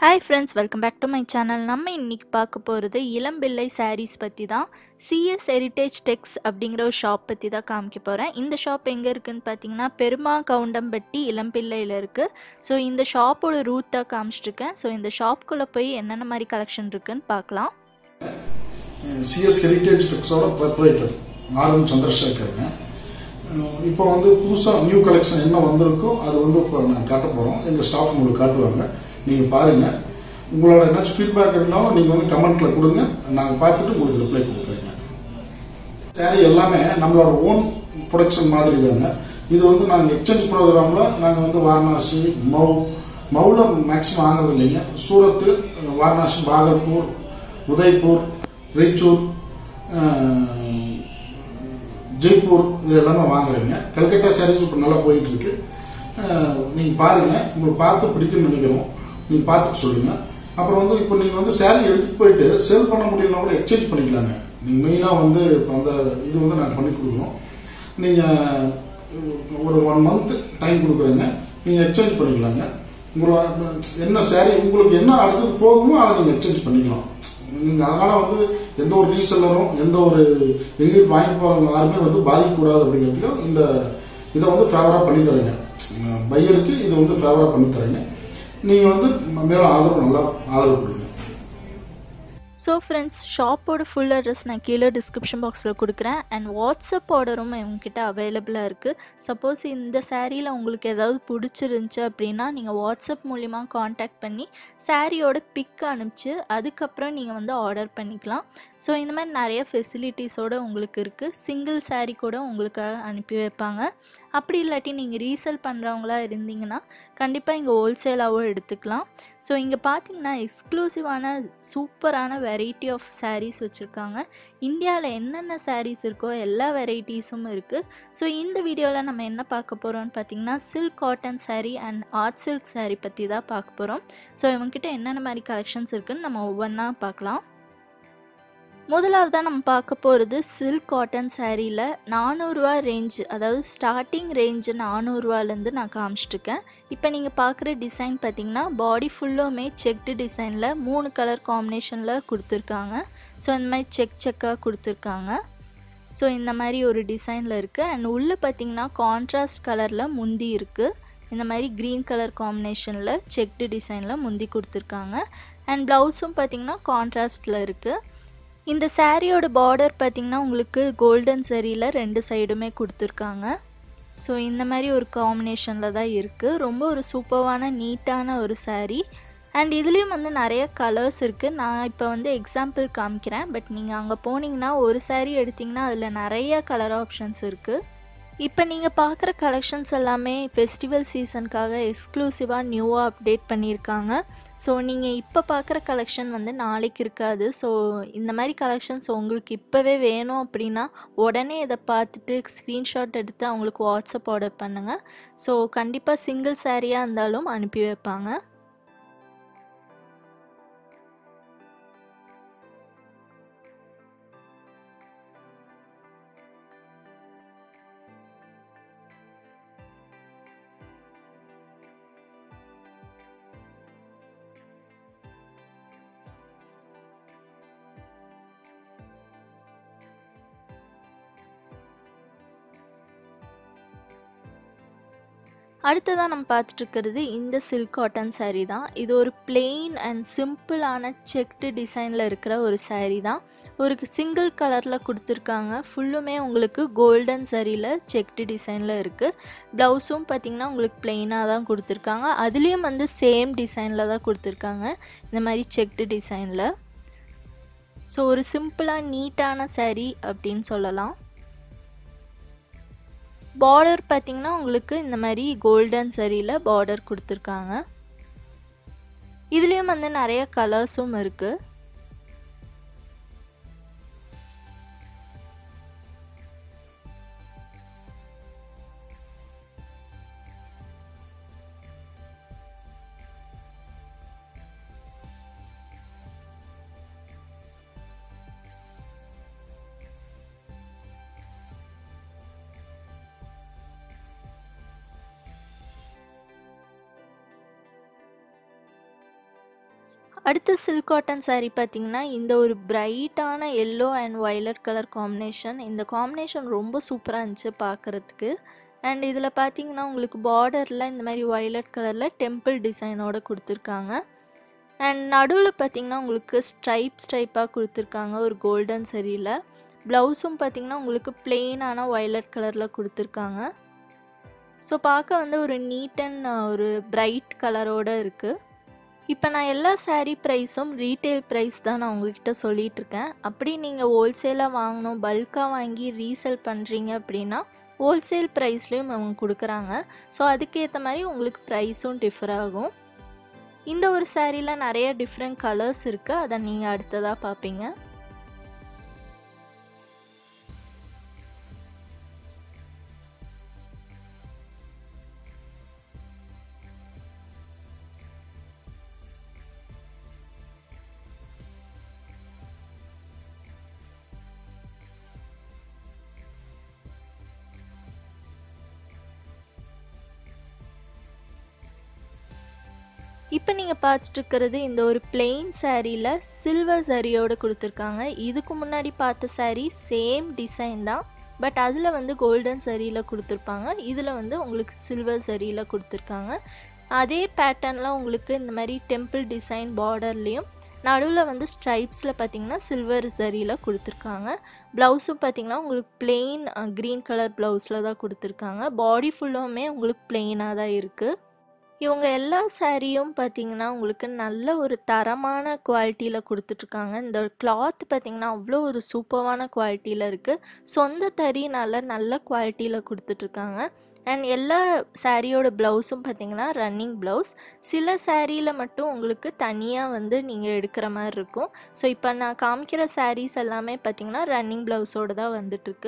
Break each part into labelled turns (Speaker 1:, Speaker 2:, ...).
Speaker 1: hi friends welcome back to my channel நம்ம இன்னைக்கு பார்க்க போகிறது இளம்பிள்ளை சாரீஸ் பற்றி தான் சிஎஸ் ஹெரிட்டேஜ் டெக்ஸ் அப்படிங்கிற ஒரு ஷாப் பற்றி தான் காமிக்க போகிறேன் இந்த ஷாப் எங்கே இருக்குன்னு பார்த்தீங்கன்னா பெருமா கவுண்டம்பட்டி இளம்பிள்ளையில் இருக்குது ஸோ இந்த ஷாப்போட ரூட் தான் காமிச்சிட்ருக்கேன் ஸோ இந்த ஷாப்புக்குள்ளே போய் என்னென்ன மாதிரி கலெக்ஷன் இருக்குன்னு பார்க்கலாம்
Speaker 2: சிஎஸ் ஹெரிட்டேஜ் டெக்ஸோட ப்ரொப்ரைட்டர் ஆர் எம் சந்திரசேகருங்க அஹ் இப்போ வந்து புதுசாக நியூ கலெக்ஷன் என்ன வந்திருக்கோ அது வந்து இப்போ நான் காட்ட போகிறோம் எங்கள் ஸ்டாஃப் உங்களுக்கு காட்டுவாங்க நீங்கள் பாருங்கள் உங்களோட ஏதாச்சும் ஃபீட்பேக் இருந்தாலும் நீங்கள் வந்து கமெண்ட்டில் கொடுங்க நாங்கள் பார்த்துட்டு உங்களுக்கு ரிப்ளை கொடுக்குறேங்க சாரி எல்லாமே நம்மளோட ஓன் ப்ரொடக்ஷன் மாதிரி தாங்க இது வந்து நாங்கள் எக்ஸ்சேஞ்ச் ப்ரோக்ராமில் நாங்கள் வந்து வாரணாசி மவு மவுல மேக்ஸிமம் வாங்குறது இல்லைங்க சூரத்து வாரணாசி பாகல்பூர் உதய்பூர் ரெய்ச்சூர் அஹ், ஜெய்ப்பூர் இது எல்லாமே வாங்குறீங்க கல்கட்டா சாரீஸ் இப்போ நல்லா போயிட்டு இருக்கு அஹ், நீங்க பாருங்க உங்களுக்கு பார்த்து பிடிக்கும்னு நினைக்கிறோம் நீங்க பார்த்துட்டு சொல்லுங்க அப்புறம் வந்து இப்போ நீங்க வந்து சாரி எடுத்துட்டு போயிட்டு சேல் பண்ண முடியலனா கூட எக்ஸ்சேஞ்ச் பண்ணிக்கலாங்க நீங்க மெயினா வந்து இப்போ அந்த இது வந்து நாங்கள் பண்ணி கொடுக்குறோம் நீங்க ஒரு ஒன் மந்த் டைம் கொடுக்குறீங்க நீங்க எக்ஸ்சேஞ்ச் பண்ணிக்கலாங்க உங்களோட என்ன சாரி உங்களுக்கு என்ன அடுத்தது போகுமோ அதை நீங்க எக்ஸ்சேஞ்ச் பண்ணிக்கலாம் நீங்க அதனால வந்து எந்த ஒரு ரீசெல்லரும் எந்த ஒரு எங்களுக்கு வாங்கி போறவங்க யாருமே வந்து பாதிக்கக்கூடாது அப்படிங்கிறதுக்கு இந்த இதை வந்து ஃபேவரா பண்ணி தரீங்க பையருக்கு இது வந்து ஃபேவரா பண்ணி தரீங்க நீங்க வந்து மேலும் ஆதரவு நல்லா ஆதரவு கொடுங்க
Speaker 1: ஸோ ஃப்ரெண்ட்ஸ் ஷாப்போட ஃபுல் அட்ரஸ் நான் கீழே டிஸ்கிரிப்ஷன் பாக்ஸில் கொடுக்குறேன் அண்ட் வாட்ஸ்அப் ஆர்டரும் இவங்ககிட்ட அவைலபிளாக இருக்குது சப்போஸ் இந்த சாரியில் உங்களுக்கு ஏதாவது பிடிச்சிருந்துச்சி அப்படின்னா நீங்கள் வாட்ஸ்அப் மூலிமா காண்டாக்ட் பண்ணி சாரியோட பிக் அனுப்பிச்சு அதுக்கப்புறம் நீங்கள் வந்து ஆர்டர் பண்ணிக்கலாம் ஸோ இந்த மாதிரி நிறைய ஃபெசிலிட்டிஸோடு உங்களுக்கு இருக்குது சிங்கிள் சாரீ கூட உங்களுக்கு அனுப்பி வைப்பாங்க அப்படி இல்லாட்டி நீங்கள் ரீசேல் பண்ணுறவங்களா இருந்தீங்கன்னா கண்டிப்பாக இங்கே ஹோல்சேலாகவும் எடுத்துக்கலாம் ஸோ இங்கே பார்த்தீங்கன்னா எக்ஸ்க்ளூசிவான சூப்பரான வெரைட்டி ஆஃப் sarees வச்சுருக்காங்க இந்தியாவில் என்னென்ன sarees இருக்கோ எல்லா வெரைட்டிஸும் இருக்குது ஸோ இந்த வீடியோவில் நம்ம என்ன பார்க்க போகிறோம்னு பார்த்தீங்கன்னா silk cotton saree and art silk saree பற்றி தான் பார்க்க போகிறோம் ஸோ இவங்ககிட்ட என்னென்ன மாதிரி கலெக்ஷன்ஸ் இருக்குன்னு நம்ம ஒவ்வொன்றா பார்க்கலாம் முதலாவதாக நம்ம பார்க்க போகிறது சில்க் காட்டன் சாரியில் நானூறுரூவா ரேஞ்சு அதாவது ஸ்டார்டிங் ரேஞ்சு நானூறுரூவாலேருந்து நான் காமிச்சிட்ருக்கேன் இப்போ நீங்கள் பார்க்குற டிசைன் பார்த்தீங்கன்னா பாடி ஃபுல்லுமே செக்டு டிசைனில் மூணு கலர் காம்பினேஷனில் கொடுத்துருக்காங்க ஸோ இந்த மாதிரி செக் செக்காக கொடுத்துருக்காங்க ஸோ இந்த மாதிரி ஒரு டிசைனில் இருக்குது அண்ட் உள்ளே பார்த்தீங்கன்னா கான்ட்ராஸ்ட் கலரில் முந்தி இருக்குது இந்த மாதிரி க்ரீன் கலர் காம்பினேஷனில் செக்டு டிசைனில் முந்தி கொடுத்துருக்காங்க அண்ட் ப்ளவுஸும் பார்த்தீங்கன்னா கான்ட்ராஸ்டில் இருக்குது இந்த சாரியோட பார்டர் பார்த்திங்கன்னா உங்களுக்கு கோல்டன் சரியில் ரெண்டு சைடுமே கொடுத்துருக்காங்க ஸோ இந்த மாதிரி ஒரு காம்பினேஷனில் தான் இருக்குது ரொம்ப ஒரு சூப்பரான நீட்டான ஒரு saree அண்ட் இதுலேயும் வந்து நிறைய கலர்ஸ் இருக்குது நான் இப்போ வந்து எக்ஸாம்பிள் காமிக்கிறேன் பட் நீங்கள் அங்கே போனீங்கன்னா ஒரு saree எடுத்திங்கன்னா அதில் நிறைய கலர் ஆப்ஷன்ஸ் இருக்குது இப்போ நீங்கள் பார்க்குற கலெக்ஷன்ஸ் எல்லாமே ஃபெஸ்டிவல் சீசனுக்காக எக்ஸ்க்ளூசிவாக நியூவாக அப்டேட் பண்ணியிருக்காங்க ஸோ நீங்கள் இப்போ பார்க்குற கலெக்ஷன் வந்து நாளைக்கு இருக்காது ஸோ இந்த மாதிரி கலெக்ஷன்ஸ் உங்களுக்கு இப்போவே வேணும் அப்படின்னா உடனே இதை பார்த்துட்டு ஸ்க்ரீன்ஷாட் எடுத்து அவங்களுக்கு வாட்ஸ்அப் ஆர்டர் பண்ணுங்கள் ஸோ கண்டிப்பாக சிங்கிள் சாரியாக இருந்தாலும் அனுப்பி வைப்பாங்க அடுத்ததாக நம்ம பார்த்துட்டு இருக்கிறது இந்த சில்க் காட்டன் saree தான் இது ஒரு plain அண்ட் சிம்பிளான செக்டு டிசைனில் இருக்கிற ஒரு saree தான் ஒரு சிங்கிள் கலரில் கொடுத்துருக்காங்க ஃபுல்லுமே உங்களுக்கு கோல்டன் சரியில் செக்டு டிசைனில் இருக்குது ப்ளவுஸும் பார்த்திங்கன்னா உங்களுக்கு பிளெயினாக தான் கொடுத்துருக்காங்க அதுலேயும் வந்து சேம் டிசைனில் தான் கொடுத்துருக்காங்க இந்த மாதிரி செக்டு டிசைனில் ஸோ ஒரு சிம்பிளாக நீட்டான saree அப்படின்னு சொல்லலாம் பார்டர் பார்த்தீங்கன்னா உங்களுக்கு இந்த மாதிரி கோல்டன் சரியில் பார்டர் கொடுத்துருக்காங்க இதுலேயும் வந்து நிறைய கலர்ஸும் இருக்குது அடுத்து சில்க் காட்டன் saree பார்த்தீங்கன்னா இந்த ஒரு பிரைட்டான yellow and violet colour combination இந்த காம்பினேஷன் ரொம்ப சூப்பராக இருந்துச்சு பார்க்குறதுக்கு அண்ட் இதில் பார்த்தீங்கன்னா உங்களுக்கு பார்டரில் இந்த மாதிரி வயலட் கலரில் டெம்பிள் டிசைனோட கொடுத்துருக்காங்க அண்ட் நடுவில் பார்த்தீங்கன்னா உங்களுக்கு ஸ்ட்ரைப் ஸ்ட்ரைப்பாக கொடுத்துருக்காங்க ஒரு கோல்டன் சரியில் ப்ளவுஸும் பார்த்தீங்கன்னா உங்களுக்கு பிளெயினான வயலட் கலரில் கொடுத்துருக்காங்க ஸோ பார்க்க வந்து ஒரு நீட் அண்ட் ஒரு பிரைட் கலரோடு இருக்குது இப்போ நான் எல்லா saree ப்ரைஸும் ரீட்டெயில் ப்ரைஸ் தான் நான் உங்ககிட்ட சொல்லிட்டு இருக்கேன் அப்படி நீங்கள் ஹோல்சேலாக வாங்கணும் பல்காக வாங்கி ரீசேல் பண்ணுறீங்க அப்படின்னா ஹோல்சேல் ப்ரைஸ்லேயும் அவங்க கொடுக்குறாங்க ஸோ அதுக்கேற்ற மாதிரி உங்களுக்கு ப்ரைஸும் டிஃபர் ஆகும் இந்த ஒரு சாரியில் நிறைய டிஃப்ரெண்ட் கலர்ஸ் இருக்குது அதை நீங்கள் அடுத்ததாக பார்ப்பீங்க இப்போ நீங்கள் பார்த்துட்டு இருக்கிறது இந்த ஒரு பிளெயின் சாரியில் சில்வர் சரியோடு கொடுத்துருக்காங்க இதுக்கு முன்னாடி பார்த்த saree சேம் டிசைன் தான் பட் அதில் வந்து கோல்டன் சரியில் கொடுத்துருப்பாங்க இதில் வந்து உங்களுக்கு சில்வர் சரியில் கொடுத்துருக்காங்க அதே பேட்டர்னில் உங்களுக்கு இந்த மாதிரி டெம்பிள் டிசைன் பார்டர்லேயும் நடுவில் வந்து ஸ்ட்ரைப்ஸில் பார்த்தீங்கன்னா சில்வர் சரியில் கொடுத்துருக்காங்க ப்ளவுஸும் பார்த்தீங்கன்னா உங்களுக்கு பிளெயின் க்ரீன் கலர் ப்ளவுஸில் தான் கொடுத்துருக்காங்க பாடி ஃபுல்லுமே உங்களுக்கு பிளெயினாக தான் இருக்குது இவங்க எல்லா சாரியும் பார்த்தீங்கன்னா உங்களுக்கு நல்ல ஒரு தரமான குவாலிட்டியில் கொடுத்துட்ருக்காங்க இந்த கிளாத் பார்த்தீங்கன்னா அவ்வளோ ஒரு சூப்பரான குவாலிட்டியில் இருக்குது சொந்த தறினால நல்ல குவாலிட்டியில் கொடுத்துட்ருக்காங்க அண்ட் எல்லா சாரியோட ப்ளவுஸும் பார்த்தீங்கன்னா ரன்னிங் ப்ளவுஸ் சில சாரியில் மட்டும் உங்களுக்கு தனியாக வந்து நீங்கள் எடுக்கிற மாதிரி இருக்கும் ஸோ இப்போ நான் காமிக்கிற சாரீஸ் எல்லாமே பார்த்தீங்கன்னா ரன்னிங் ப்ளவுஸோடு தான் வந்துட்டுருக்கு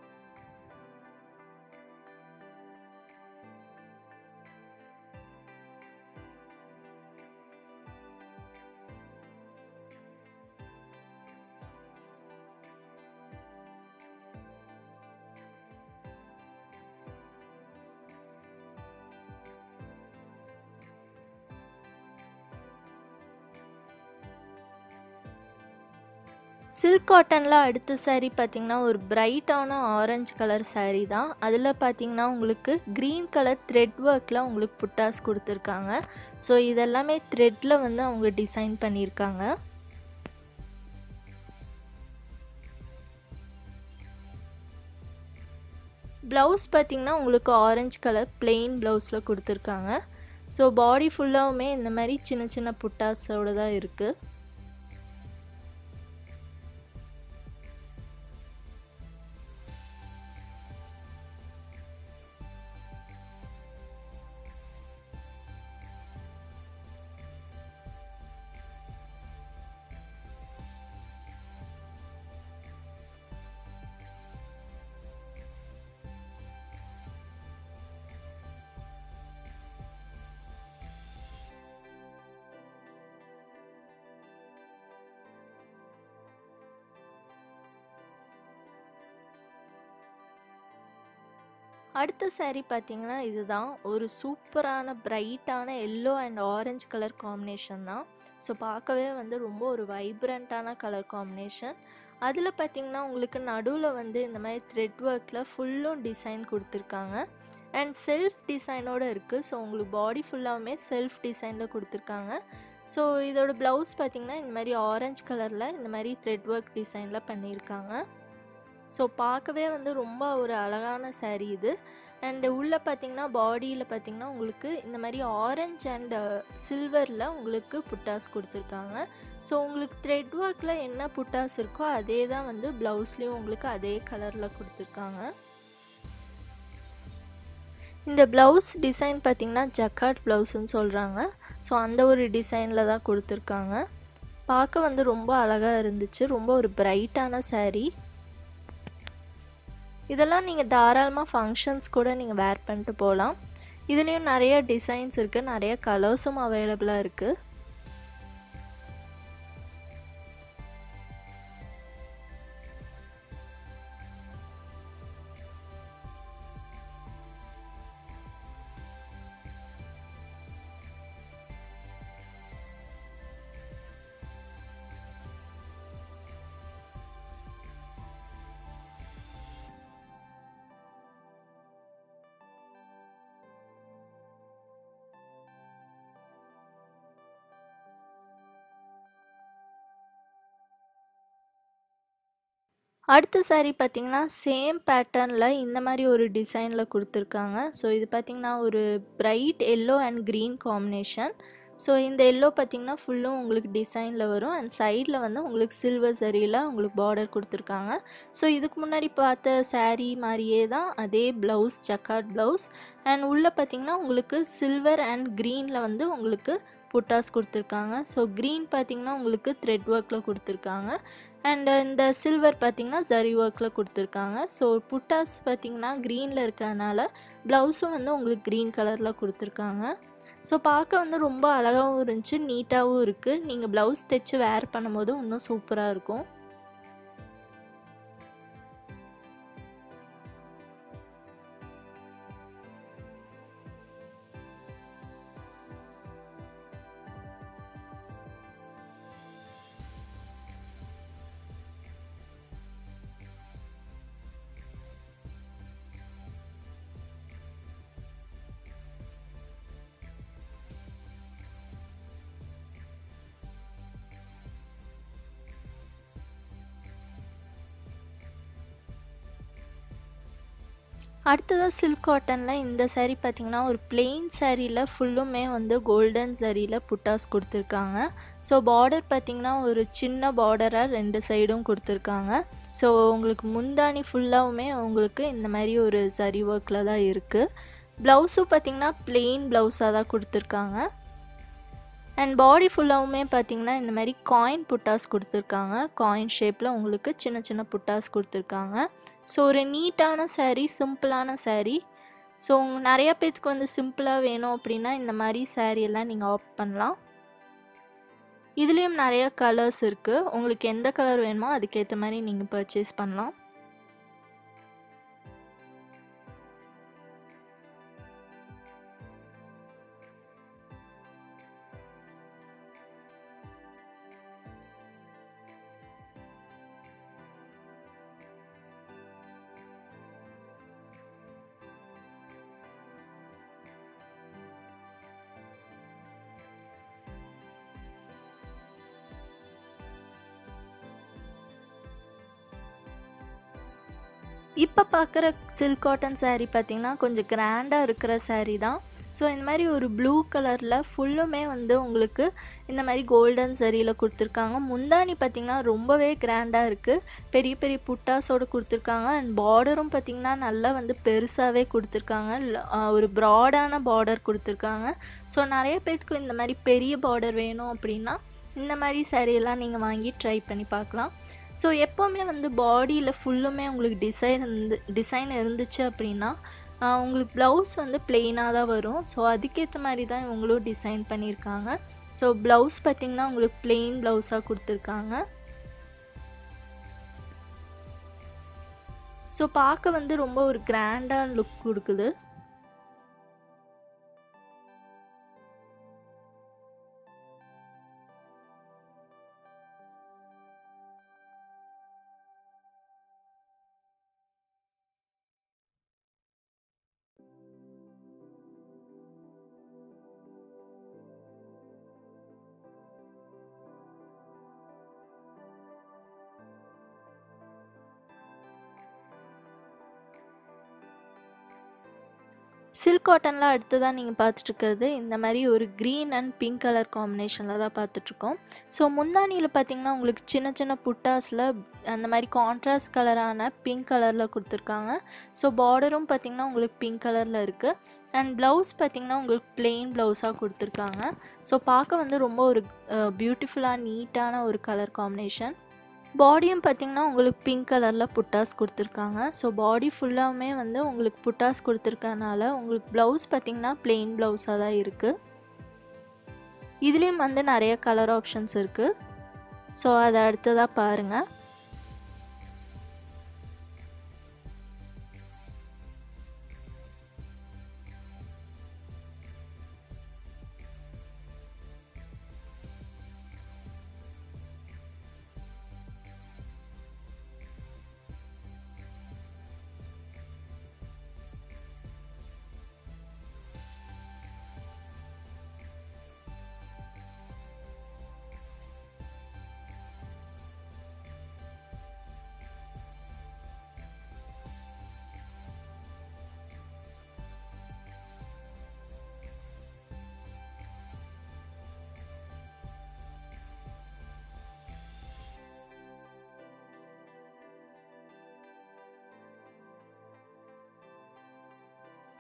Speaker 1: சில்க் காட்டனில் அடுத்த saree பார்த்தீங்கன்னா ஒரு பிரைட்டான ஆரஞ்சு கலர் saree தான் அதில் பார்த்தீங்கன்னா உங்களுக்கு க்ரீன் கலர் த்ரெட் ஒர்க்கில் உங்களுக்கு புட்டாஸ் கொடுத்துருக்காங்க ஸோ இதெல்லாமே த்ரெட்டில் வந்து அவங்க டிசைன் பண்ணியிருக்காங்க ப்ளவுஸ் பார்த்தீங்கன்னா உங்களுக்கு ஆரஞ்சு கலர் plain ப்ளவுஸில் கொடுத்துருக்காங்க ஸோ பாடி ஃபுல்லாகவுமே இந்த மாதிரி சின்ன சின்ன புட்டாஸோடு தான் இருக்குது அடுத்த saree பார்த்தீங்கன்னா இதுதான் ஒரு சூப்பரான பிரைட்டான yellow and orange colour combination தான் ஸோ பார்க்கவே வந்து ரொம்ப ஒரு வைப்ரண்ட்டான கலர் காம்பினேஷன் அதில் பார்த்தீங்கன்னா உங்களுக்கு நடுவில் வந்து இந்த மாதிரி த்ரெட் ஒர்க்கில் ஃபுல்லும் டிசைன் கொடுத்துருக்காங்க அண்ட் செல்ஃப் டிசைனோடு இருக்குது ஸோ உங்களுக்கு பாடி ஃபுல்லாகவுமே செல்ஃப் டிசைனில் கொடுத்துருக்காங்க ஸோ இதோட ப்ளவுஸ் பார்த்தீங்கன்னா இந்த மாதிரி ஆரஞ்சு கலரில் இந்த மாதிரி த்ரெட் ஒர்க் டிசைனில் பண்ணியிருக்காங்க ஸோ பார்க்கவே வந்து ரொம்ப ஒரு அழகான saree இது அண்டு உள்ளே பார்த்தீங்கன்னா பாடியில் பார்த்தீங்கன்னா உங்களுக்கு இந்த மாதிரி ஆரஞ்ச் அண்ட் சில்வரில் உங்களுக்கு புட்டாஸ் கொடுத்துருக்காங்க ஸோ உங்களுக்கு த்ரெட் ஒர்க்கில் என்ன புட்டாஸ் இருக்கோ அதே தான் வந்து ப்ளவுஸ்லேயும் உங்களுக்கு அதே கலரில் கொடுத்துருக்காங்க இந்த ப்ளவுஸ் டிசைன் பார்த்தீங்கன்னா ஜக்காட் ப்ளவுஸ்ன்னு சொல்கிறாங்க ஸோ அந்த ஒரு டிசைனில் தான் கொடுத்துருக்காங்க பார்க்க வந்து ரொம்ப அழகாக இருந்துச்சு ரொம்ப ஒரு பிரைட்டான saree இதெல்லாம் நீங்கள் தாராளமாக ஃபங்க்ஷன்ஸ் கூட நீங்கள் வேர் பண்ணிட்டு போகலாம் இதுலேயும் நிறைய டிசைன்ஸ் இருக்குது நிறைய கலர்ஸும் அவைலபிளாக இருக்குது அடுத்த saree பார்த்தீங்கன்னா சேம் பேட்டர்னில் இந்த மாதிரி ஒரு டிசைனில் கொடுத்துருக்காங்க ஸோ இது பார்த்தீங்கன்னா ஒரு bright yellow and green combination so இந்த எல்லோ பார்த்தீங்கன்னா ஃபுல்லும் உங்களுக்கு டிசைனில் வரும் அண்ட் சைடில் வந்து உங்களுக்கு சில்வர் சரியில் உங்களுக்கு பார்டர் கொடுத்துருக்காங்க ஸோ இதுக்கு முன்னாடி பார்த்த saree மாதிரியே தான் அதே ப்ளவுஸ் ஜக்கார்ட் ப்ளவுஸ் அண்ட் உள்ளே பார்த்தீங்கன்னா உங்களுக்கு சில்வர் அண்ட் க்ரீனில் வந்து உங்களுக்கு புட்டாஸ் கொடுத்துருக்காங்க ஸோ க்ரீன் பார்த்தீங்கன்னா உங்களுக்கு த்ரெட் ஒர்க்கில் கொடுத்துருக்காங்க அண்ட் இந்த சில்வர் பார்த்தீங்கன்னா ஜரி ஒர்க்கில் கொடுத்துருக்காங்க ஸோ புட்டாஸ் பார்த்தீங்கன்னா க்ரீனில் இருக்கிறதுனால ப்ளவுஸும் வந்து உங்களுக்கு க்ரீன் கலரில் கொடுத்துருக்காங்க ஸோ பார்க்க வந்து ரொம்ப அழகாகவும் இருந்துச்சு நீட்டாகவும் இருக்குது நீங்கள் ப்ளவுஸ் தைச்சு வேர் பண்ணும்போது இன்னும் சூப்பராக இருக்கும் அடுத்ததாக சில்க் காட்டனில் இந்த saree பார்த்தீங்கன்னா ஒரு plain சாரியில் ஃபுல்லுமே வந்து கோல்டன் சரியில் புட்டாஸ் கொடுத்துருக்காங்க ஸோ பார்டர் பார்த்தீங்கன்னா ஒரு சின்ன பார்டராக ரெண்டு சைடும் கொடுத்துருக்காங்க ஸோ உங்களுக்கு முந்தானி ஃபுல்லாகவுமே உங்களுக்கு இந்த மாதிரி ஒரு சரி ஒர்க்கில் தான் இருக்குது ப்ளவுஸும் பார்த்தீங்கன்னா plain ப்ளவுஸாக தான் கொடுத்துருக்காங்க அண்ட் பாடி ஃபுல்லாகவுமே பார்த்தீங்கன்னா இந்த மாதிரி காயின் புட்டாஸ் கொடுத்துருக்காங்க காயின் ஷேப்பில் உங்களுக்கு சின்ன சின்ன புட்டாஸ் கொடுத்துருக்காங்க ஸோ ஒரு நீட்டான saree சிம்பிளான saree ஸோ நிறைய பேத்துக்கு வந்து சிம்பிளாக வேணும் அப்படின்னா இந்த மாதிரி saree எல்லாம் நீங்கள் ஆப்ட் பண்ணலாம் இதுலேயும் நிறைய கலர்ஸ் இருக்குது உங்களுக்கு எந்த கலர் வேணுமோ அதுக்கேற்ற மாதிரி நீங்கள் பர்ச்சேஸ் பண்ணலாம் இப்போ பார்க்குற சில்க் காட்டன் saree பார்த்தீங்கன்னா கொஞ்சம் கிராண்டாக இருக்கிற saree தான் ஸோ இந்த மாதிரி ஒரு ப்ளூ கலரில் ஃபுல்லுமே வந்து உங்களுக்கு இந்த மாதிரி கோல்டன் சரியில் கொடுத்துருக்காங்க முந்தானி பார்த்திங்கன்னா ரொம்பவே கிராண்டாக இருக்குது பெரிய பெரிய புட்டாஸோடு கொடுத்துருக்காங்க அண்ட் பார்டரும் பார்த்திங்கன்னா நல்லா வந்து பெருசாகவே கொடுத்துருக்காங்க ல- ஆஹ் ஒரு ப்ராடான பார்டர் கொடுத்துருக்காங்க ஸோ நிறைய பேத்துக்கு இந்த மாதிரி பெரிய பார்டர் வேணும் அப்படின்னா இந்த மாதிரி சாரியெல்லாம் நீங்கள் வாங்கி ட்ரை பண்ணி பார்க்கலாம் ஸோ எப்போவுமே வந்து பாடியில் ஃபுல்லுமே உங்களுக்கு டிசைன் இருந்து டிசைன் இருந்துச்சு அப்படின்னா ஆஹ் உங்களுக்கு ப்ளவுஸ் வந்து பிளெயினாக தான் வரும் ஸோ அதுக்கேற்ற மாதிரி தான் இவங்களும் டிசைன் பண்ணியிருக்காங்க ஸோ ப்ளவுஸ் பார்த்திங்கன்னா உங்களுக்கு plain ப்ளவுஸாக கொடுத்துருக்காங்க ஸோ பார்க்க வந்து ரொம்ப ஒரு கிராண்டாக லுக் கொடுக்குது சில்க் காட்டனில் அடுத்ததாக நீங்கள் பார்த்துட்ருக்கிறது இந்த மாதிரி ஒரு க்ரீன் அண்ட் பிங்க் கலர் காம்பினேஷனில் தான் பார்த்துட்ருக்கோம் ஸோ முந்தானியில் பார்த்தீங்கன்னா உங்களுக்கு சின்ன சின்ன புட்டாஸில் அந்த மாதிரி கான்ட்ராஸ்ட் கலரான பிங்க் கலரில் கொடுத்துருக்காங்க ஸோ பார்டரும் பார்த்தீங்கன்னா உங்களுக்கு பிங்க் கலரில் இருக்குது அண்ட் ப்ளவுஸ் பார்த்தீங்கன்னா உங்களுக்கு plain ப்ளவுஸாக கொடுத்துருக்காங்க ஸோ பார்க்க வந்து ரொம்ப ஒரு பியூட்டிஃபுல்லாக நீட்டான ஒரு கலர் காம்பினேஷன் பாடியும் பார்த்தீங்கன்னா உங்களுக்கு பிங்க் கலரில் புட்டாஸ் கொடுத்துருக்காங்க ஸோ பாடி ஃபுல்லாகவுமே வந்து உங்களுக்கு புட்டாஸ் கொடுத்துருக்கனால உங்களுக்கு ப்ளவுஸ் பார்த்தீங்கன்னா plain ப்ளவுஸாக தான் இருக்குது இதுலேயும் வந்து நிறைய கலர் ஆப்ஷன்ஸ் இருக்குது ஸோ அதை அடுத்ததாக பாருங்கள்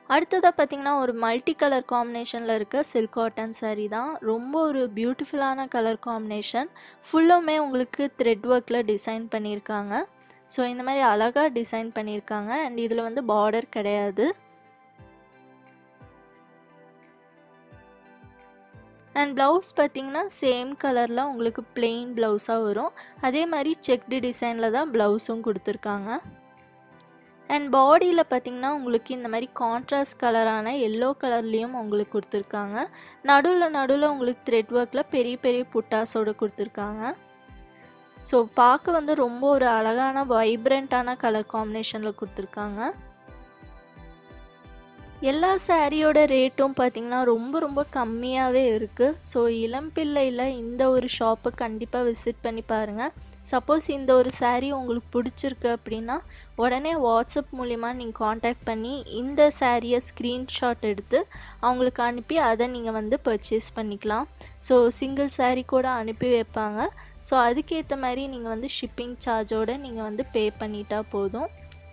Speaker 1: அடுத்ததாக பார்த்தீங்கன்னா ஒரு மல்டி கலர் காம்பினேஷனில் இருக்க சில்க் காட்டன் saree தான் ரொம்ப ஒரு பியூட்டிஃபுல்லான கலர் காம்பினேஷன் ஃபுல்லுமே உங்களுக்கு த்ரெட் ஒர்க்கில் டிசைன் பண்ணியிருக்காங்க ஸோ இந்த மாதிரி அழகாக டிசைன் பண்ணியிருக்காங்க அண்ட் இதில் வந்து பார்டர் கிடையாது அண்ட் ப்ளவுஸ் பார்த்தீங்கன்னா சேம் கலரில் உங்களுக்கு பிளெயின் ப்ளவுஸாக வரும் அதே மாதிரி செக்டு டிசைனில் தான் ப்ளவுஸும் கொடுத்துருக்காங்க அண்ட் பாடியில் பார்த்தீங்கன்னா உங்களுக்கு இந்த மாதிரி கான்ட்ராஸ்ட் கலரான எல்லோ கலர்லேயும் உங்களுக்கு கொடுத்துருக்காங்க நடுவில் நடுவில் உங்களுக்கு த்ரெட் ஒர்க்கில் பெரிய பெரிய புட்டாஸோடு கொடுத்துருக்காங்க ஸோ பார்க்க வந்து ரொம்ப ஒரு அழகான வைப்ரண்ட்டான கலர் காம்பினேஷனில் கொடுத்துருக்காங்க எல்லா சாரியோட ரேட்டும் பார்த்திங்கன்னா ரொம்ப ரொம்ப கம்மியாகவே இருக்குது ஸோ இளம்பிள்ளையில் இந்த ஒரு ஷாப்பை கண்டிப்பாக விசிட் பண்ணி பாருங்கள் சப்போஸ் இந்த ஒரு saree உங்களுக்கு பிடிச்சிருக்கு அப்படின்னா உடனே வாட்ஸ்அப் மூலிமா நீங்கள் காண்டாக்ட் பண்ணி இந்த சாரியை ஸ்க்ரீன்ஷாட் எடுத்து அவங்களுக்கு அனுப்பி அதை நீங்கள் வந்து பர்ச்சேஸ் பண்ணிக்கலாம் ஸோ சிங்கிள் saree கூட அனுப்பி வைப்பாங்க ஸோ அதுக்கேற்ற மாதிரி நீங்கள் வந்து ஷிப்பிங் சார்ஜோடு நீங்கள் வந்து பே பண்ணிட்டா போதும்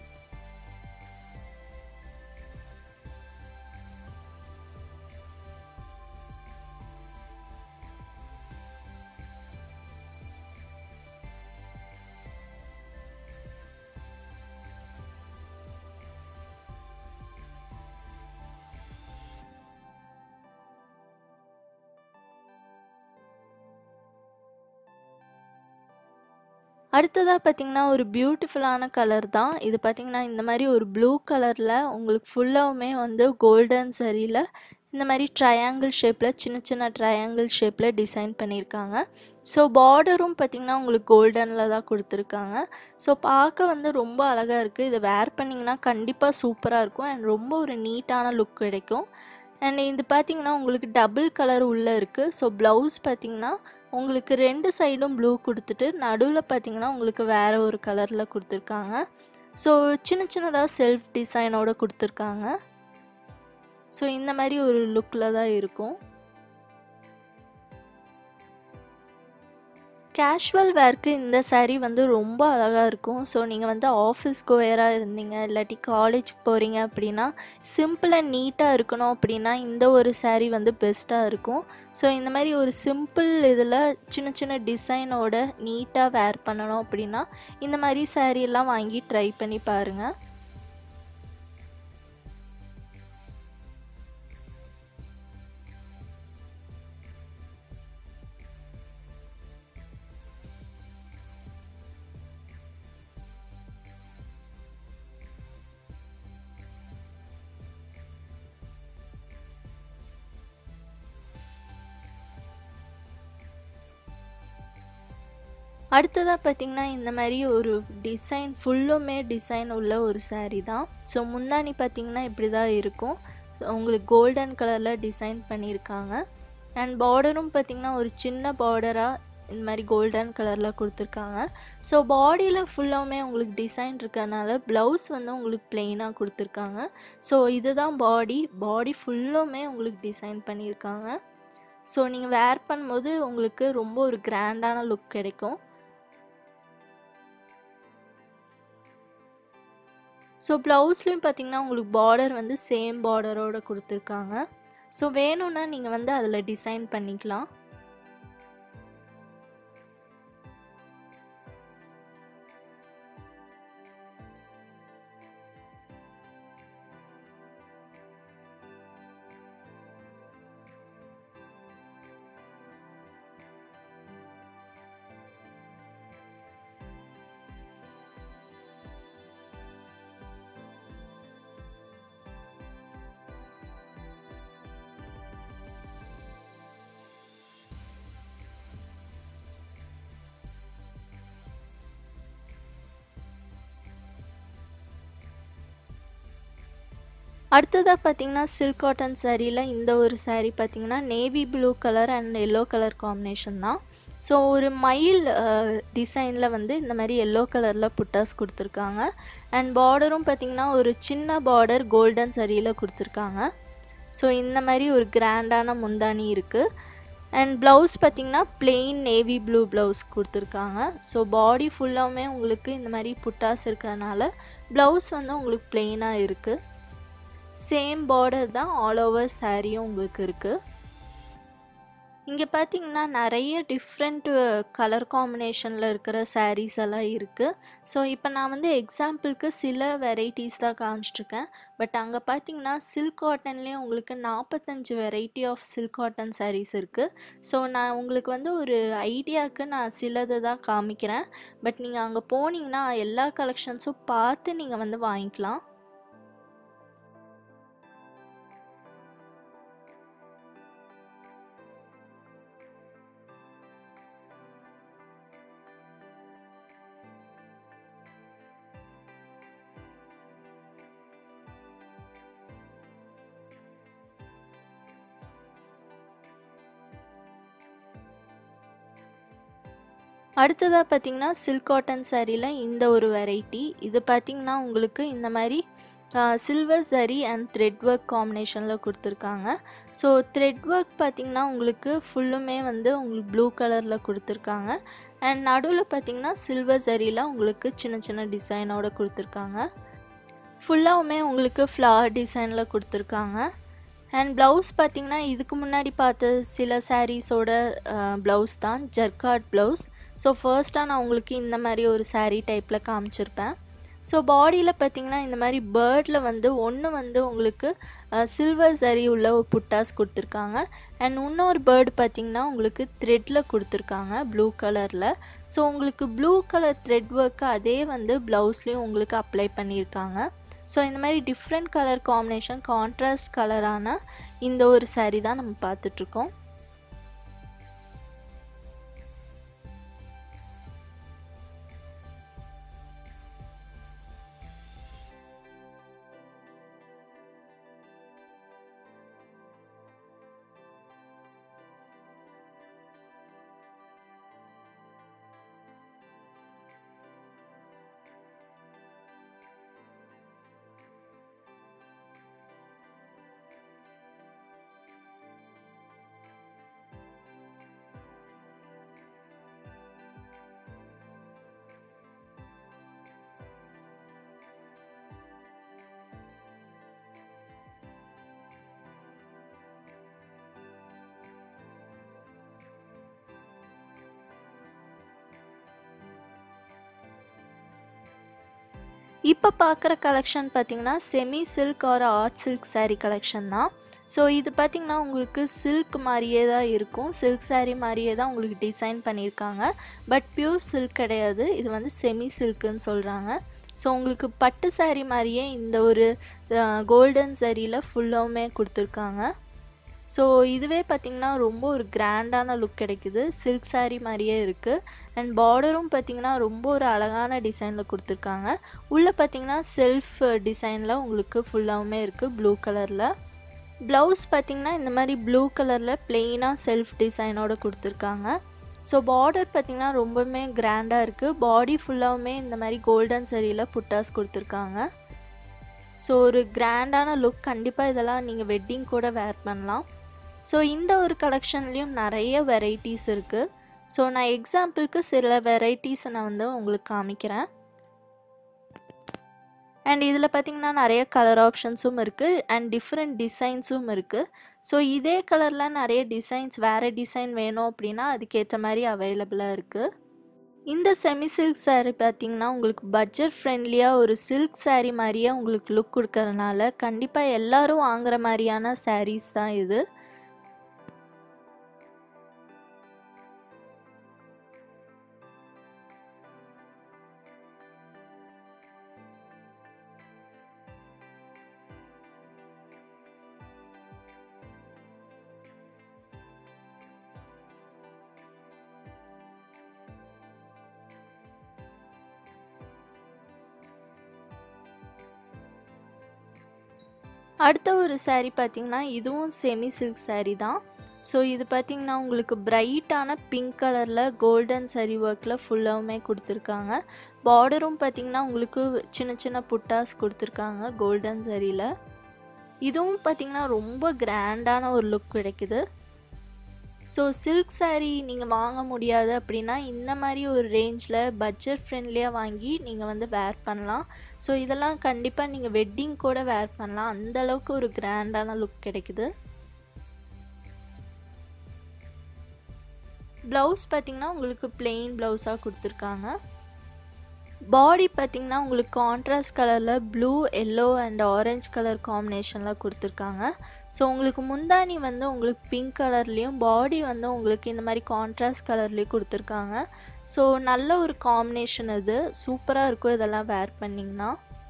Speaker 1: அடுத்ததாக பார்த்தீங்கன்னா ஒரு பியூட்டிஃபுல்லான கலர் தான் இது பார்த்தீங்கன்னா இந்த மாதிரி ஒரு ப்ளூ கலரில் உங்களுக்கு ஃபுல்லாகவுமே வந்து கோல்டன் சரியில் இந்த மாதிரி ட்ரையாங்கிள் ஷேப்பில் சின்ன சின்ன ட்ரையாங்கிள் ஷேப்பில் டிசைன் பண்ணியிருக்காங்க ஸோ பார்டரும் பார்த்திங்கன்னா உங்களுக்கு கோல்டனில் தான் கொடுத்துருக்காங்க ஸோ பார்க்க வந்து ரொம்ப அழகாக இருக்குது இதை வேர் பண்ணிங்கன்னா கண்டிப்பாக சூப்பராக இருக்கும் அண்ட் ரொம்ப ஒரு நீட்டான லுக் கிடைக்கும் அண்ட் இது பார்த்தீங்கன்னா உங்களுக்கு டபுள் கலர் உள்ளே இருக்குது ஸோ ப்ளவுஸ் பார்த்தீங்கன்னா உங்களுக்கு ரெண்டு சைடும் ப்ளூ கொடுத்துட்டு நடுவில் பார்த்தீங்கன்னா உங்களுக்கு வேறு ஒரு கலரில் கொடுத்துருக்காங்க ஸோ சின்ன சின்னதாக செல்ஃப் டிசைனோட கொடுத்துருக்காங்க ஸோ இந்த மாதிரி ஒரு லுக்கில் தான் இருக்கும் கேஷுவல் வேர்க்கு இந்த saree வந்து ரொம்ப அழகாக இருக்கும் ஸோ நீங்கள் வந்து ஆஃபீஸ்க்கு வேராக இருந்தீங்க இல்லாட்டி காலேஜுக்கு போகிறீங்க அப்படின்னா சிம்பிள் அண்ட் நீட்டாக இருக்கணும் அப்படின்னா இந்த ஒரு saree வந்து பெஸ்ட்டாக இருக்கும் ஸோ இந்த மாதிரி ஒரு சிம்பிள் இதில் சின்ன சின்ன டிசைனோட நீட்டாக வேர் பண்ணணும் அப்படின்னா இந்த மாதிரி saree எல்லாம் வாங்கி ட்ரை பண்ணி பாருங்கள் அடுத்ததாக பார்த்தீங்கன்னா இந்த மாதிரி ஒரு டிசைன் ஃபுல்லுமே டிசைன் உள்ள ஒரு saree தான் ஸோ முந்தானி பார்த்தீங்கன்னா இப்படி தான் இருக்கும் உங்களுக்கு கோல்டன் கலரில் டிசைன் பண்ணியிருக்காங்க அண்ட் பார்டரும் பார்த்தீங்கன்னா ஒரு சின்ன பார்டராக இந்த மாதிரி கோல்டன் கலரில் கொடுத்துருக்காங்க ஸோ பாடியில் ஃபுல்லாகவுமே உங்களுக்கு டிசைன் இருக்கறனால ப்ளவுஸ் வந்து உங்களுக்கு பிளெயினாக கொடுத்துருக்காங்க ஸோ இதுதான் பாடி பாடி ஃபுல்லுமே உங்களுக்கு டிசைன் பண்ணியிருக்காங்க ஸோ நீங்கள் வேர் பண்ணும்போது உங்களுக்கு ரொம்ப ஒரு கிராண்டான லுக் கிடைக்கும் ஸோ ப்ளவுஸ்லேயும் பார்த்தீங்கன்னா உங்களுக்கு பார்டர் வந்து சேம் பார்டரோட கொடுத்துருக்காங்க ஸோ வேணும்னா நீங்கள் வந்து அதில் டிசைன் பண்ணிக்கலாம் அடுத்ததாக பார்த்தீங்கன்னா சில்க் காட்டன் சாரியில் இந்த ஒரு saree பார்த்தீங்கன்னா navy blue colour and yellow colour combination தான் ஸோ ஒரு மயில் டிசைனில் வந்து இந்த மாதிரி எல்லோ கலரில் புட்டாஸ் கொடுத்துருக்காங்க அண்ட் பார்டரும் பார்த்தீங்கன்னா ஒரு சின்ன பார்டர் கோல்டன் சரியில் கொடுத்துருக்காங்க ஸோ இந்த மாதிரி ஒரு கிராண்டான முந்தானி இருக்குது அண்ட் ப்ளவுஸ் பார்த்தீங்கன்னா plain நேவி ப்ளூ ப்ளவுஸ் கொடுத்துருக்காங்க ஸோ பாடி ஃபுல்லாகவுமே உங்களுக்கு இந்த மாதிரி புட்டாஸ் இருக்கிறதுனால ப்ளவுஸ் வந்து உங்களுக்கு பிளெயினாக இருக்குது சேம் பார்டர் தான் ஆல் ஓவர் சாரியும் உங்களுக்கு இருக்குது இங்கே பார்த்தீங்கன்னா நிறைய டிஃப்ரெண்ட் கலர் காம்பினேஷனில் இருக்கிற sarees எல்லாம் இருக்குது ஸோ இப்போ நான் வந்து எக்ஸாம்பிளுக்கு சில வெரைட்டிஸ் தான் காமிச்சிட்ருக்கேன் பட் அங்கே பார்த்தீங்கன்னா சில்க் காட்டன்லேயே உங்களுக்கு நாற்பத்தஞ்சு variety of silk cotton sarees இருக்குது ஸோ நான் உங்களுக்கு வந்து ஒரு ஐடியாவுக்கு நான் சிலதை தான் காமிக்கிறேன் பட் நீங்கள் அங்கே போனீங்கன்னா எல்லா கலெக்ஷன்ஸும் பார்த்து நீங்கள் வந்து வாங்கிக்கலாம் அடுத்ததாக பார்த்தீங்கன்னா சில்க் காட்டன் சாரியில் இந்த ஒரு வெரைட்டி இது பார்த்தீங்கன்னா உங்களுக்கு இந்த மாதிரி சில்வர் சரி அண்ட் த்ரெட் ஒர்க் காம்பினேஷனில் கொடுத்துருக்காங்க ஸோ த்ரெட் ஒர்க் பார்த்தீங்கன்னா உங்களுக்கு ஃபுல்லுமே வந்து உங்களுக்கு ப்ளூ கலரில் கொடுத்துருக்காங்க அண்ட் நடுவில் பார்த்தீங்கன்னா சில்வர் சரியில் உங்களுக்கு சின்ன சின்ன டிசைனோட கொடுத்துருக்காங்க ஃபுல்லாகவுமே உங்களுக்கு ஃப்ளவர் டிசைனில் கொடுத்துருக்காங்க அண்ட் ப்ளவுஸ் பார்த்தீங்கன்னா இதுக்கு முன்னாடி பார்த்த சில சாரீஸோட ப்ளவுஸ் தான் ஜர்காட் ப்ளவுஸ் ஸோ ஃபர்ஸ்ட்டாக நான் உங்களுக்கு இந்த மாதிரி ஒரு saree டைப்பில் காமிச்சிருப்பேன் ஸோ பாடியில் பார்த்தீங்கன்னா இந்த மாதிரி பேர்டில் வந்து ஒன்று வந்து உங்களுக்கு சில்வர் சரி உள்ள ஒரு புட்டாஸ் கொடுத்துருக்காங்க அண்ட் இன்னொரு பேர்டு பார்த்தீங்கன்னா உங்களுக்கு த்ரெட்டில் கொடுத்துருக்காங்க ப்ளூ கலரில் ஸோ உங்களுக்கு ப்ளூ கலர் த்ரெட் ஒர்க்கு அதே வந்து ப்ளவுஸ்லேயும் உங்களுக்கு அப்ளை பண்ணியிருக்காங்க ஸோ இந்த மாதிரி டிஃப்ரெண்ட் கலர் காம்பினேஷன் கான்ட்ராஸ்ட் கலரான இந்த ஒரு saree தான் நம்ம பார்த்துட்ருக்கோம் இப்போ பார்க்குற கலெக்ஷன் பார்த்தீங்கன்னா semi silk or art silk saree collection தான் ஸோ இது பார்த்தீங்கன்னா உங்களுக்கு சில்க் மாதிரியே தான் இருக்கும் சில்க் saree மாதிரியே தான் உங்களுக்கு டிசைன் பண்ணியிருக்காங்க பட் பியூர் சில்க் கிடையாது இது வந்து செமி சில்க்குன்னு சொல்கிறாங்க ஸோ உங்களுக்கு பட்டு saree மாதிரியே இந்த ஒரு கோல்டன் சரியில் ஃபுல்லாவுமே கொடுத்துருக்காங்க ஸோ இதுவே பார்த்திங்கன்னா ரொம்ப ஒரு கிராண்டான லுக் கிடைக்குது சில்க் saree மாதிரியே இருக்குது அண்ட் பார்டரும் பார்த்திங்கன்னா ரொம்ப ஒரு அழகான டிசைனில் கொடுத்துருக்காங்க உள்ளே பார்த்திங்கன்னா செல்ஃப் டிசைனில் உங்களுக்கு ஃபுல்லாகவுமே இருக்குது ப்ளூ கலரில் ப்ளவுஸ் பார்த்திங்கன்னா இந்த மாதிரி ப்ளூ கலரில் பிளெயினாக செல்ஃப் டிசைனோட கொடுத்துருக்காங்க ஸோ பார்டர் பார்த்திங்கன்னா ரொம்பவுமே கிராண்டாக இருக்குது பாடி ஃபுல்லாகவுமே இந்த மாதிரி கோல்டன் சரியில் புட்டாஸ் கொடுத்துருக்காங்க ஸோ ஒரு கிராண்டான லுக் கண்டிப்பாக இதெல்லாம் நீங்கள் வெட்டிங் கூட வேர் பண்ணலாம் ஸோ இந்த ஒரு கலெக்ஷன்லேயும் நிறைய வெரைட்டிஸ் இருக்குது ஸோ நான் எக்ஸாம்பிளுக்கு சில வெரைட்டிஸை நான் வந்து உங்களுக்கு காமிக்கிறேன் அண்ட் இதில் பார்த்திங்கன்னா நிறைய கலர் ஆப்ஷன்ஸும் இருக்குது அண்ட் டிஃப்ரெண்ட் டிசைன்ஸும் இருக்குது ஸோ இதே கலரில் நிறைய டிசைன்ஸ் வேறு டிசைன் வேணும் அப்படின்னா அதுக்கேற்ற மாதிரி அவைலபிளாக இருக்குது இந்த செமி சில்க் saree பார்த்தீங்கன்னா உங்களுக்கு பட்ஜெட் ஃப்ரெண்ட்லியாக ஒரு சில்க் saree மாதிரியே உங்களுக்கு லுக் கொடுக்கறனால கண்டிப்பாக எல்லாரும் வாங்குற மாதிரியான sarees தான் இது அடுத்த ஒரு saree பார்த்தீங்கன்னா இதுவும் செமி சில்க் saree தான் ஸோ இது பார்த்தீங்கன்னா உங்களுக்கு பிரைட்டான பிங்க் கலரில் கோல்டன் சரி ஒர்க்கில் ஃபுல்லாகவுமே கொடுத்துருக்காங்க பார்டரும் பார்த்தீங்கன்னா உங்களுக்கு சின்ன சின்ன புட்டாஸ் கொடுத்துருக்காங்க கோல்டன் சரியில் இதுவும் பார்த்தீங்கன்னா ரொம்ப கிராண்டான ஒரு லுக் கிடைக்குது ஸோ சில்க் saree நீங்கள் வாங்க முடியாது அப்படின்னா இந்த மாதிரி ஒரு ரேஞ்சில் பட்ஜெட் ஃப்ரெண்ட்லியாக வாங்கி நீங்கள் வந்து வேர் பண்ணலாம் ஸோ இதெல்லாம் கண்டிப்பாக நீங்கள் வெட்டிங் கூட வேர் பண்ணலாம் அந்த அளவுக்கு ஒரு கிராண்டான லுக் கிடைக்குது ப்ளவுஸ் பார்த்திங்கன்னா உங்களுக்கு plain ப்ளவுஸாக கொடுத்துருக்காங்க பாடி பார்த்திங்கன்னா உங்களுக்கு கான்ட்ராஸ்ட் கலரில் blue yellow and orange colour காம்பினேஷனில் கொடுத்துருக்காங்க ஸோ உங்களுக்கு முந்தானி வந்து உங்களுக்கு பிங்க் கலர்லேயும் பாடி வந்து உங்களுக்கு இந்த மாதிரி கான்ட்ராஸ்ட் கலர்லேயும் கொடுத்துருக்காங்க ஸோ நல்ல ஒரு காம்பினேஷன் இது சூப்பராக இருக்கும் இதெல்லாம் வேர் பண்ணிங்கன்னா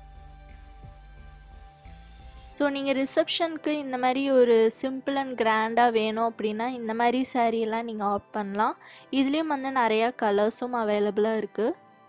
Speaker 1: ஸோ நீங்கள் ரிசப்ஷனுக்கு இந்த மாதிரி ஒரு சிம்பிள் அண்ட் கிராண்டாக வேணும் அப்படின்னா இந்த மாதிரி சாரீலாம் நீங்கள் ஆப்ட் பண்ணலாம் இதுலேயும் வந்து நிறையா கலர்ஸும் அவைலபிளாக இருக்குது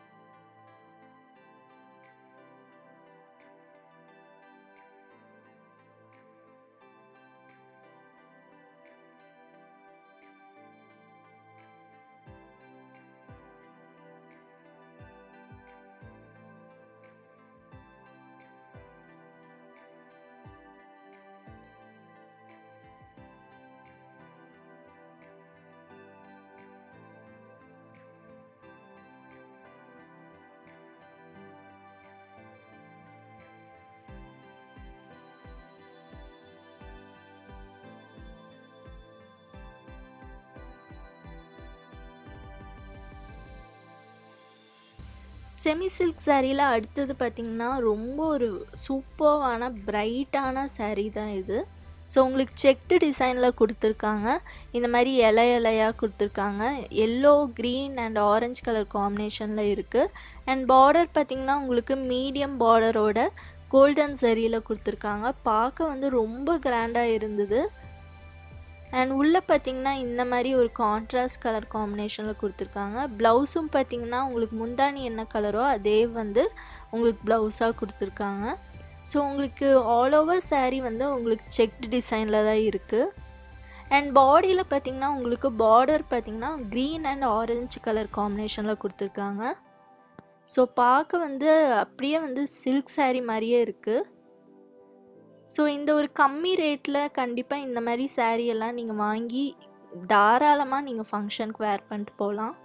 Speaker 1: செமி சில்க் சாரியில் அடுத்தது பார்த்திங்கன்னா ரொம்ப ஒரு சூப்பர்வான பிரைட்டான saree தான் இது ஸோ உங்களுக்கு செக்டு டிசைனில் கொடுத்துருக்காங்க இந்த மாதிரி இலை இலையாக கொடுத்துருக்காங்க yellow green and orange colour காம்பினேஷனில் இருக்குது அண்ட் பார்டர் பார்த்திங்கன்னா உங்களுக்கு மீடியம் பார்டரோட கோல்டன் சரியில் கொடுத்துருக்காங்க பார்க்க வந்து ரொம்ப கிராண்டாக இருந்தது அண்ட் உள்ளே பார்த்தீங்கன்னா இந்த மாதிரி ஒரு கான்ட்ராஸ்ட் கலர் காம்பினேஷனில் கொடுத்துருக்காங்க ப்ளவுஸும் பார்த்தீங்கன்னா உங்களுக்கு முந்தானி என்ன கலரோ அதே வந்து உங்களுக்கு ப்ளவுஸாக கொடுத்துருக்காங்க ஸோ உங்களுக்கு ஆல் ஓவர் saree வந்து உங்களுக்கு செக்டு டிசைனில் தான் இருக்குது அண்ட் பாடியில் பார்த்தீங்கன்னா உங்களுக்கு பார்டர் பார்த்தீங்கன்னா க்ரீன் அண்ட் ஆரஞ்சு கலர் காம்பினேஷனில் கொடுத்துருக்காங்க ஸோ பார்க்க வந்து அப்படியே வந்து சில்க் saree மாதிரியே இருக்குது ஸோ இந்த ஒரு கம்மி ரேட்டில் கண்டிப்பாக இந்த மாதிரி saree எல்லாம் நீங்கள் வாங்கி தாராளமாக நீங்கள் ஃபங்க்ஷனுக்கு வேர் பண்ணிட்டு போகலாம்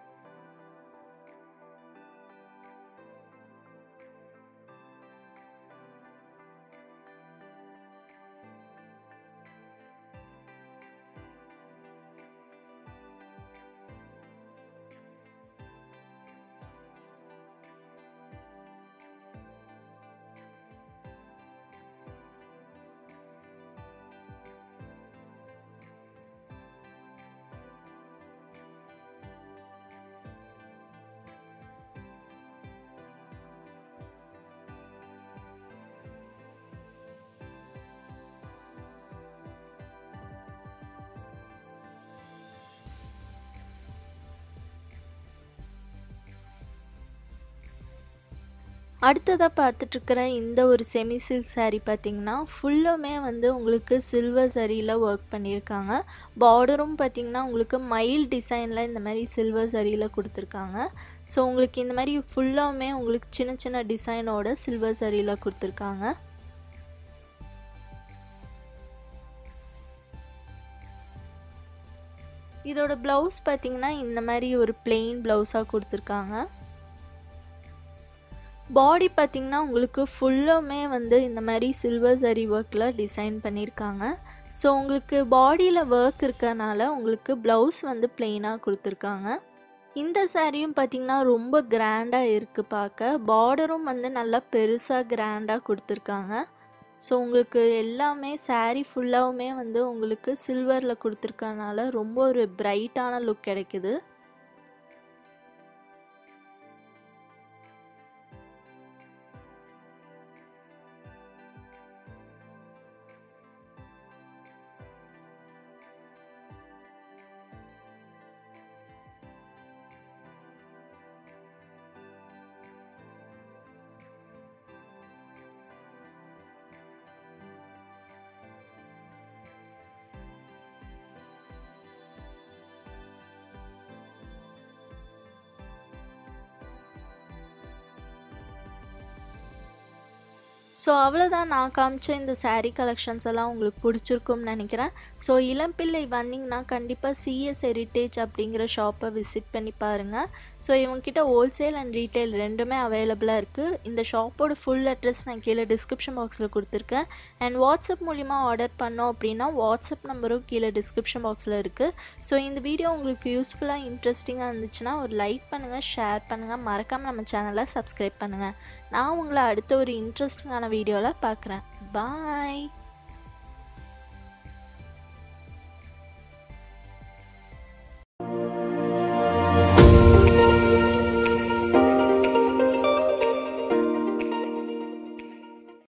Speaker 1: அடுத்ததாக பார்த்துட்ருக்கிற இந்த ஒரு செமி சில்க் saree பார்த்தீங்கன்னா ஃபுல்லுமே வந்து உங்களுக்கு சில்வர் சரியில் ஒர்க் பண்ணியிருக்காங்க பார்டரும் பார்த்தீங்கன்னா உங்களுக்கு மயில் டிசைனில் இந்த மாதிரி சில்வர் சரியில் கொடுத்துருக்காங்க ஸோ உங்களுக்கு இந்த மாதிரி ஃபுல்லாமே உங்களுக்கு சின்ன சின்ன டிசைனோட சில்வர் சரியில் கொடுத்துருக்காங்க இதோட ப்ளவுஸ் பார்த்தீங்கன்னா இந்த மாதிரி ஒரு plain ப்ளவுஸாக கொடுத்துருக்காங்க பாடி பார்த்திங்கன்னா உங்களுக்கு ஃபுல்லுமே வந்து இந்த மாதிரி சில்வர் சரி ஒர்க்கில் டிசைன் பண்ணியிருக்காங்க ஸோ உங்களுக்கு பாடியில் ஒர்க் இருக்கனால உங்களுக்கு ப்ளவுஸ் வந்து பிளெயினாக கொடுத்துருக்காங்க இந்த சாரியும் பார்த்திங்கன்னா ரொம்ப கிராண்டாக இருக்குது பார்க்க பார்டரும் வந்து நல்லா பெருசாக கிராண்டாக கொடுத்துருக்காங்க ஸோ உங்களுக்கு எல்லாமே saree ஃபுல்லாகவுமே வந்து உங்களுக்கு சில்வரில் கொடுத்துருக்கனால ரொம்ப ஒரு பிரைட்டான லுக் கிடைக்குது ஸோ அவ்வளோதான் நான் காமிச்ச இந்த saree கலெக்ஷன்ஸ் எல்லாம் உங்களுக்கு பிடிச்சிருக்கும்னு நினைக்கிறேன் ஸோ இளம்பிள்ளை வந்தீங்கன்னா கண்டிப்பாக சிஎஸ் ஹெரிட்டேஜ் அப்படிங்கிற ஷாப்பை விசிட் பண்ணி பாருங்கள் ஸோ இவங்ககிட்ட ஹோல்சேல் அண்ட் ரீட்டைல் ரெண்டுமே அவைலபிளாக இருக்குது இந்த ஷாப்போட ஃபுல் அட்ரஸ் நான் கீழே டிஸ்கிரிப்ஷன் பாக்ஸில் கொடுத்துருக்கேன் அண்ட் வாட்ஸ்அப் மூலிமா ஆர்டர் பண்ணோம் அப்படின்னா வாட்ஸ்அப் நம்பரும் கீழே டிஸ்கிரிப்ஷன் பாக்ஸில் இருக்குது ஸோ இந்த வீடியோ உங்களுக்கு யூஸ்ஃபுல்லாக இன்ட்ரெஸ்டிங்காக இருந்துச்சுன்னா ஒரு லைக் பண்ணுங்கள் ஷேர் பண்ணுங்கள் மறக்காமல் நம்ம சேனலை சப்ஸ்கிரைப் பண்ணுங்கள் நான் உங்களை அடுத்த ஒரு இன்ட்ரெஸ்டிங்கான வீடியோவில் பார்க்குறேன் பாய்